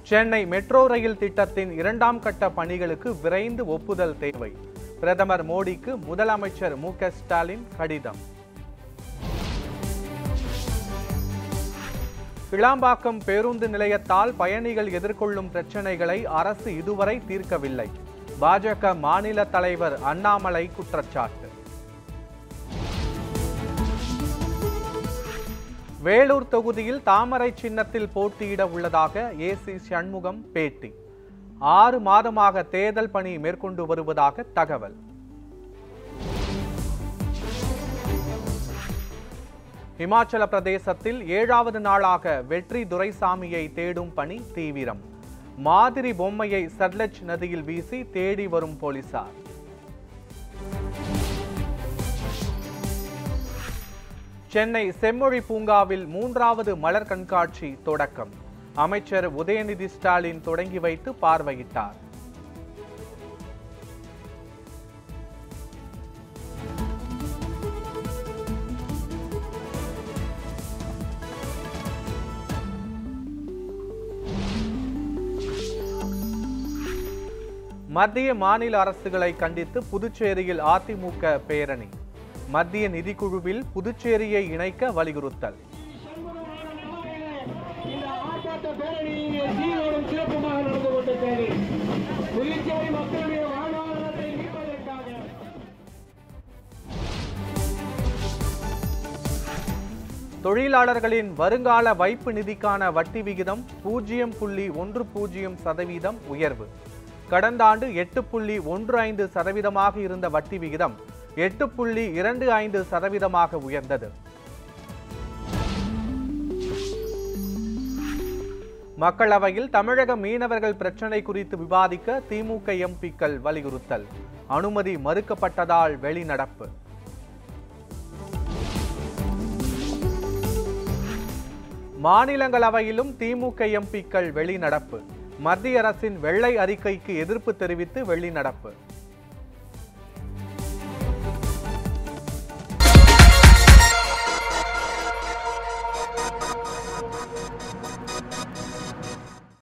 Chennai metro rail திட்டத்தின் இரண்டாம் கட்ட பணிகளுக்கு விரைந்து ஒப்புதல் தேவை பிரதமர் மோடிக்கு முதலமைச்சர் மு க ஸ்டாலின் கடிதம் கிளாம்பாக்கம் பேருந்து நிலையத்தால் பயணிகள் எதிர்கொள்ளும் பிரச்சனைகளை அரசு இதுவரை தீர்க்கவில்லை பாஜக மாநில தலைவர் அண்ணாமலை குற்றச்சாட்டு வேலூர் தொகுதியில் தாமரை சின்னத்தில் போட்டியிட உள்ளதாக ஏசி சண்முகம் பேட்டி ஆறு மாதமாக தேர்தல் பணி மேற்கொண்டு வருவதாக தகவல் இமாச்சல பிரதேசத்தில் ஏழாவது நாளாக வெற்றி துரைசாமியை தேடும் பணி தீவிரம் மாதிரி பொம்மையை சட்லஜ் நதியில் வீசி தேடி வரும் போலீசார் சென்னை செம்மொழி பூங்காவில் மூன்றாவது மலர் கண்காட்சி தொடக்கம் அமைச்சர் உதயநிதி ஸ்டாலின் தொடங்கி வைத்து பார்வையிட்டார் மத்திய மாநில அரசுகளை கண்டித்து புதுச்சேரியில் அதிமுக பேரணி மத்திய நிதிக்குழுவில் புதுச்சேரியை இணைக்க வலியுறுத்தல் இந்த ஆர்ப்பாட்ட பேரணி இங்கே சீரோடும் சிறப்புமாக நடந்து கொண்டிருக்கிறது புதுச்சேரி மக்களுடைய வாழ்வாதாரத்தை மீட்பதற்காக தொழிலாளர்களின் வருங்கால வைப்பு நிதிக்கான வட்டி விகிதம் பூஜ்ஜியம் புள்ளி ஒன்று பூஜ்ஜியம் சதவீதம் உயர்வு கடந்த ஆண்டு எட்டு புள்ளி ஒன்று ஐந்து சதவீதமாக இருந்த வட்டி விகிதம் எட்டு புள்ளி இரண்டு ஐந்து சதவீதமாக உயர்ந்தது மக்களவையில் தமிழக மீனவர்கள் பிரச்சினை குறித்து விவாதிக்க திமுக எம்பிக்கள் வலியுறுத்தல் அனுமதி மறுக்கப்பட்டதால் வெளிநடப்பு மாநிலங்களவையிலும் திமுக எம்பிக்கள் வெளிநடப்பு மத்திய அரசின் வெள்ளை அறிக்கைக்கு எதிர்ப்பு தெரிவித்து வெளிநடப்பு